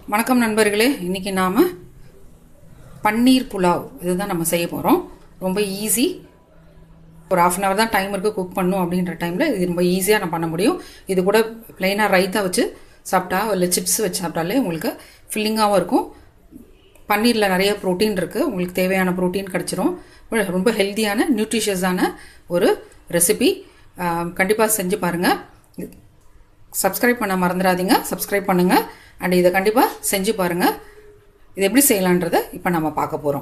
வணக்கம் நண்பர்களே இன்றைக்கி நாம் பன்னீர் புலாவ் இதுதான் நம்ம செய்ய போகிறோம் ரொம்ப ஈஸி ஒரு ஆஃப் அன் ஹவர் தான் டைம் இருக்குது குக் பண்ணும் அப்படின்ற டைமில் இது ரொம்ப ஈஸியாக நான் பண்ண முடியும் இது கூட ப்ளைனாக ரைத்தா வச்சு சாப்பிட்டா இல்லை சிப்ஸ் வச்சு சாப்பிட்டாலே உங்களுக்கு ஃபில்லிங்காகவும் இருக்கும் பன்னீரில் நிறைய ப்ரோட்டீன் இருக்குது உங்களுக்கு தேவையான ப்ரோட்டீன் கிடச்சிரும் ரொம்ப ஹெல்த்தியான நியூட்ரிஷியஸான ஒரு ரெசிபி கண்டிப்பாக செஞ்சு பாருங்கள் சப்ஸ்கிரைப் பண்ண மறந்துடாதீங்க சப்ஸ்கிரைப் பண்ணுங்கள் அண்ட் இதை கண்டிப்பாக செஞ்சு பாருங்கள் இது எப்படி செய்யலான்றதை இப்போ நம்ம பார்க்க போகிறோம்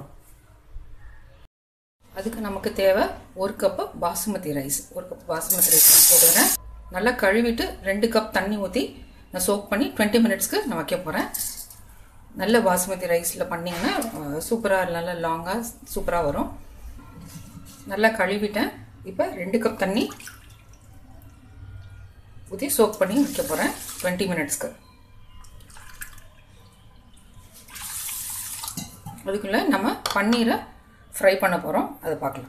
அதுக்கு நமக்கு தேவை ஒரு கப்பு பாசுமதி ரைஸ் ஒரு கப் பாசுமதி ரைஸ் போட்டுக்கிறேன் நல்லா கழுவிட்டு ரெண்டு கப் தண்ணி ஊற்றி நான் சோக் பண்ணி டுவெண்ட்டி மினிட்ஸ்க்கு நான் வைக்க போகிறேன் நல்ல பாசுமதி ரைஸில் பண்ணிங்கன்னா சூப்பராக நல்லா லாங்காக சூப்பராக வரும் நல்லா கழுவிட்டேன் இப்போ ரெண்டு கப் தண்ணி ஊற்றி சோக் பண்ணி வைக்க போகிறேன் டுவெண்ட்டி மினிட்ஸ்க்கு அதுக்குள்ளே நம்ம பன்னீரை ஃப்ரை பண்ண போகிறோம் அதை பார்க்கலாம்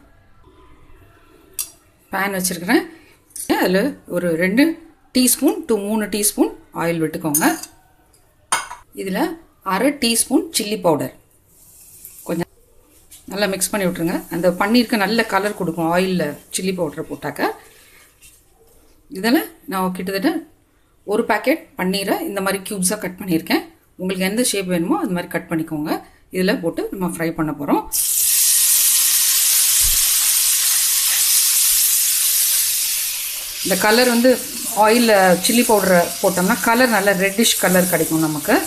பேன் வச்சுருக்கிறேன் அதில் ஒரு ரெண்டு டீஸ்பூன் டு மூணு டீஸ்பூன் ஆயில் விட்டுக்கோங்க இதில் அரை டீஸ்பூன் சில்லி பவுடர் கொஞ்சம் நல்லா மிக்ஸ் பண்ணி விட்ருங்க அந்த பன்னீருக்கு நல்ல கலர் கொடுக்கும் ஆயிலில் சில்லி பவுடரை போட்டாக்க இதில் நான் கிட்டத்தட்ட ஒரு பேக்கெட் பன்னீரை இந்த மாதிரி க்யூப்ஸாக கட் பண்ணியிருக்கேன் உங்களுக்கு எந்த ஷேப் வேணுமோ அது மாதிரி கட் பண்ணிக்கோங்க இதில் போட்டு நம்ம ஃப்ரை பண்ண போகிறோம் இந்த கலர் வந்து ஆயிலில் சில்லி பவுடரை போட்டோம்னா கலர் நல்ல ரெட்டிஷ் கலர் கிடைக்கும் நமக்கு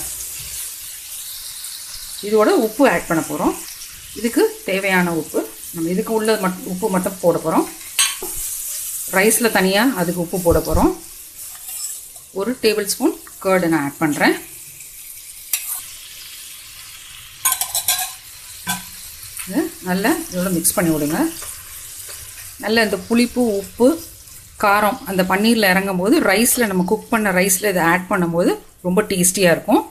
இதோட உப்பு ஆட் பண்ண போகிறோம் இதுக்கு தேவையான உப்பு நம்ம இதுக்கு உள்ள மட் உப்பு மட்டும் போட போகிறோம் ரைஸில் தனியாக அதுக்கு உப்பு போட போகிறோம் ஒரு டேபிள் ஸ்பூன் கேர்டு நான் ஆட் பண்ணுறேன் நல்லா இதோட மிக்ஸ் பண்ணி விடுங்க நல்ல இந்த புளிப்பு உப்பு காரம் அந்த பன்னீரில் இறங்கும் போது ரைஸில் நம்ம குக் பண்ண ரைஸில் இதை ஆட் பண்ணும்போது ரொம்ப டேஸ்டியாக இருக்கும்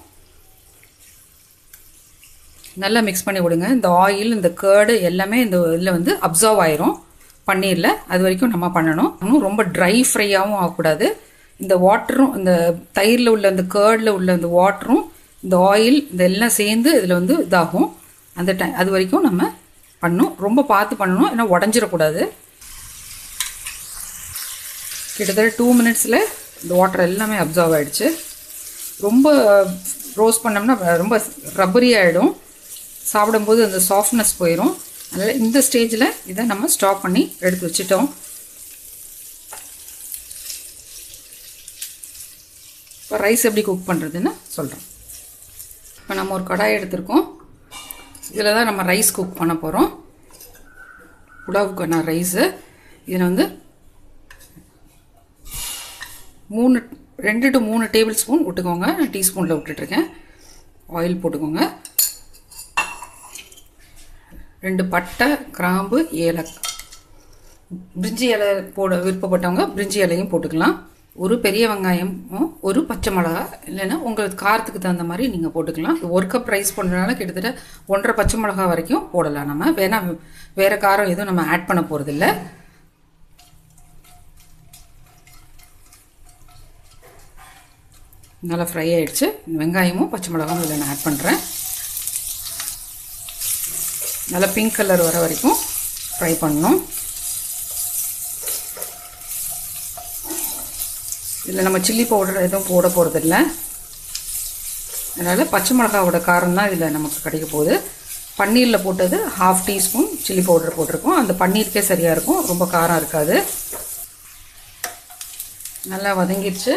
நல்லா மிக்ஸ் பண்ணி விடுங்க இந்த ஆயில் இந்த கேர்டு எல்லாமே இந்த இதில் வந்து அப்சர்வ் ஆயிரும் பன்னீரில் அது வரைக்கும் நம்ம பண்ணணும் இன்னும் ரொம்ப ட்ரை ஃப்ரையாகவும் ஆகக்கூடாது இந்த வாட்டரும் இந்த தயிரில் உள்ள இந்த கேர்டில் உள்ள இந்த வாட்டரும் இந்த ஆயில் இந்த எல்லாம் சேர்ந்து இதில் வந்து இதாகும் அந்த டைம் அது வரைக்கும் நம்ம பண்ணணும் ரொம்ப பார்த்து பண்ணணும் ஏன்னா உடஞ்சிடக்கூடாது கிட்டத்தட்ட டூ மினிட்ஸில் இந்த வாட்டர் எல்லாமே அப்சர்வ் ஆகிடுச்சு ரொம்ப ரோஸ்ட் பண்ணோம்னா ரொம்ப ரப்பரி ஆகிடும் சாப்பிடும்போது அந்த சாஃப்ட்னஸ் போயிடும் அதனால் இந்த ஸ்டேஜில் இதை நம்ம ஸ்டாப் பண்ணி எடுத்து வச்சுட்டோம் இப்போ ரைஸ் எப்படி குக் பண்ணுறதுன்னு சொல்கிறோம் இப்போ நம்ம ஒரு கடாய் எடுத்திருக்கோம் இதில் தான் நம்ம ரைஸ் குக் பண்ண போகிறோம் புலாவுக்கான ரைஸு இதில் வந்து மூணு ரெண்டு டு மூணு டேபிள் ஸ்பூன் விட்டுக்கோங்க நான் டீஸ்பூனில் விட்டுட்ருக்கேன் ஆயில் போட்டுக்கோங்க ரெண்டு பட்டை கிராம்பு ஏலக்காய் பிரிஞ்சி இலை போட விருப்பப்பட்டவங்க பிரிஞ்சி இலையும் போட்டுக்கலாம் ஒரு பெரிய வெங்காயமும் ஒரு பச்சை மிளகா இல்லைன்னா உங்களுக்கு காரத்துக்கு தகுந்த மாதிரி நீங்கள் போட்டுக்கலாம் ஒரு கப் ரைஸ் பண்ணுறதுனால கிட்டத்தட்ட ஒன்றரை பச்சை மிளகா வரைக்கும் போடலாம் நம்ம வேணா வேறு காரம் எதுவும் நம்ம ஆட் பண்ண போகிறதில்ல நல்லா ஃப்ரை ஆகிடுச்சு வெங்காயமும் பச்சை மிளகாவும் இதில் நான் ஆட் பண்ணுறேன் நல்லா பிங்க் கலர் வர வரைக்கும் ஃப்ரை பண்ணணும் இதில் நம்ம சில்லி பவுடர் எதுவும் போட போகிறதில்ல அதனால் பச்சை மிளகாவோட காரம் தான் இதில் நமக்கு கிடைக்க போகுது பன்னீரில் போட்டது ஹாஃப் டீஸ்பூன் சில்லி பவுடர் போட்டிருக்கோம் அந்த பன்னீருக்கே சரியாக இருக்கும் ரொம்ப காரம் இருக்காது நல்லா வதங்கிடுச்சு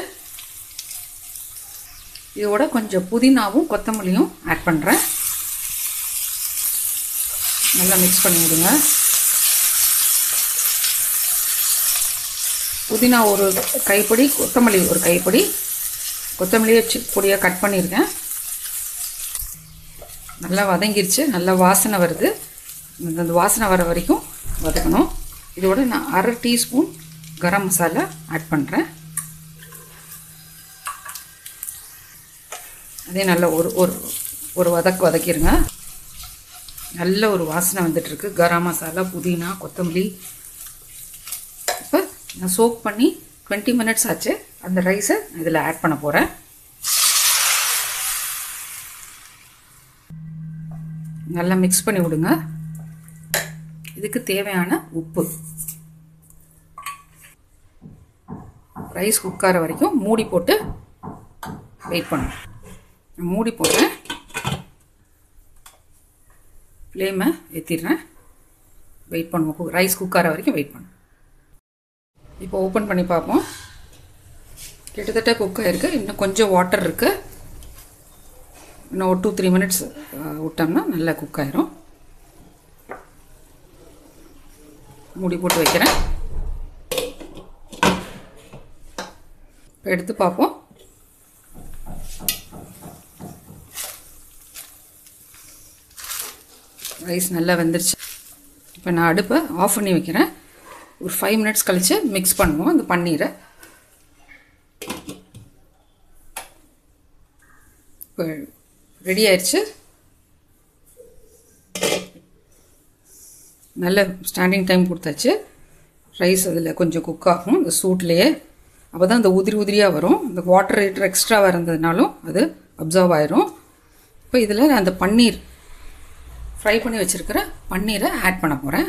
இதோட கொஞ்சம் புதினாவும் கொத்தமல்லியும் ஆட் பண்ணுறேன் நல்லா மிக்ஸ் பண்ணி விடுங்க புதினா ஒரு கைப்பொடி கொத்தமல்லி ஒரு கைப்பொடி கொத்தமல்லியை பொடியாக கட் பண்ணியிருக்கேன் நல்லா வதங்கிருச்சு நல்லா வாசனை வருது அந்த வாசனை வர வரைக்கும் வதக்கணும் இதோட நான் அரை டீஸ்பூன் கரம் மசாலா ஆட் பண்ணுறேன் அதே நல்லா ஒரு ஒரு ஒரு வதக்கு வதக்கிடுங்க நல்ல ஒரு வாசனை வந்துட்டுருக்கு கரம் மசாலா புதினா கொத்தமல்லி இப்போ நான் சோக் பண்ணி டுவெண்ட்டி மினிட்ஸ் ஆச்சு அந்த ரைஸை இதில் ஆட் பண்ண போகிறேன் நல்லா மிக்ஸ் பண்ணி விடுங்க இதுக்கு தேவையான உப்பு ரைஸ் குக்கார வரைக்கும் மூடி போட்டு வெயிட் பண்ணணும் மூடி போடுறேன் ஃப்ளேமை ஏற்றிடுறேன் வெயிட் பண்ணுவோம் ரைஸ் குக்கார வரைக்கும் வெயிட் பண்ணும் இப்போ ஓப்பன் பண்ணி பார்ப்போம் கிட்டத்தட்ட குக் ஆகிருக்கு இன்னும் கொஞ்சம் வாட்டர் இருக்குது இன்னும் ஒரு டூ த்ரீ மினிட்ஸ் விட்டோம்னா நல்லா குக் ஆயிரும் மூடி போட்டு வைக்கிறேன் இப்போ எடுத்து பார்ப்போம் ரைஸ் நல்லா வெந்துருச்சு இப்போ நான் அடுப்பை ஆஃப் பண்ணி வைக்கிறேன் ஒரு ஃபைவ் மினிட்ஸ் கழித்து மிக்ஸ் பண்ணுவோம் அந்த பன்னீரை இப்போ ரெடி ஆயிடுச்சு நல்ல ஸ்டாண்டிங் டைம் கொடுத்தாச்சு ரைஸ் அதில் கொஞ்சம் குக் ஆகும் இந்த சூட்லேயே அப்போ தான் அந்த உதிரி உதிரியாக வரும் இந்த வாட்டர் ரேட்டர் எக்ஸ்ட்ராவாக இருந்ததுனாலும் அது அப்சர்வ் ஆயிரும் இப்போ இதில் நான் அந்த பன்னீர் ஃப்ரை பண்ணி வச்சுருக்கிற பன்னீரை ஆட் பண்ண போகிறேன்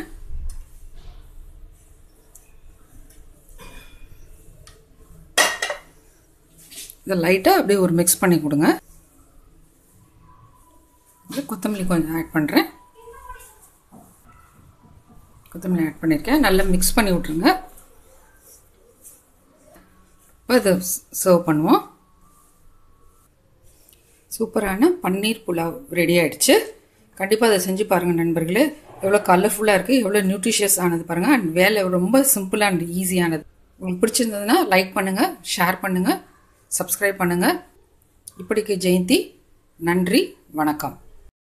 இதை லைட்டாக அப்படியே ஒரு மிக்ஸ் பண்ணி கொடுங்க இது கொத்தமல்லி கொஞ்சம் ஆட் பண்ணுறேன் கொத்தமல்லி ஆட் பண்ணியிருக்கேன் நல்லா மிக்ஸ் பண்ணி விட்ருங்க இப்போ இதை சர்வ் பண்ணுவோம் சூப்பரான பன்னீர் புலாவ் ரெடி ஆகிடுச்சு கண்டிப்பாக அதை செஞ்சு பாருங்கள் நண்பர்களே எவ்வளோ கலர்ஃபுல்லாக இருக்குது எவ்வளோ நியூட்ரிஷியஸ் ஆனது பாருங்கள் அண்ட் வேலை ரொம்ப சிம்பிளாக அண்ட் ஈஸியானது உங்களுக்கு பிடிச்சிருந்ததுன்னா லைக் பண்ணுங்கள் ஷேர் பண்ணுங்கள் சப்ஸ்கிரைப் பண்ணுங்கள் இப்படிக்கு ஜெயந்தி நன்றி வணக்கம்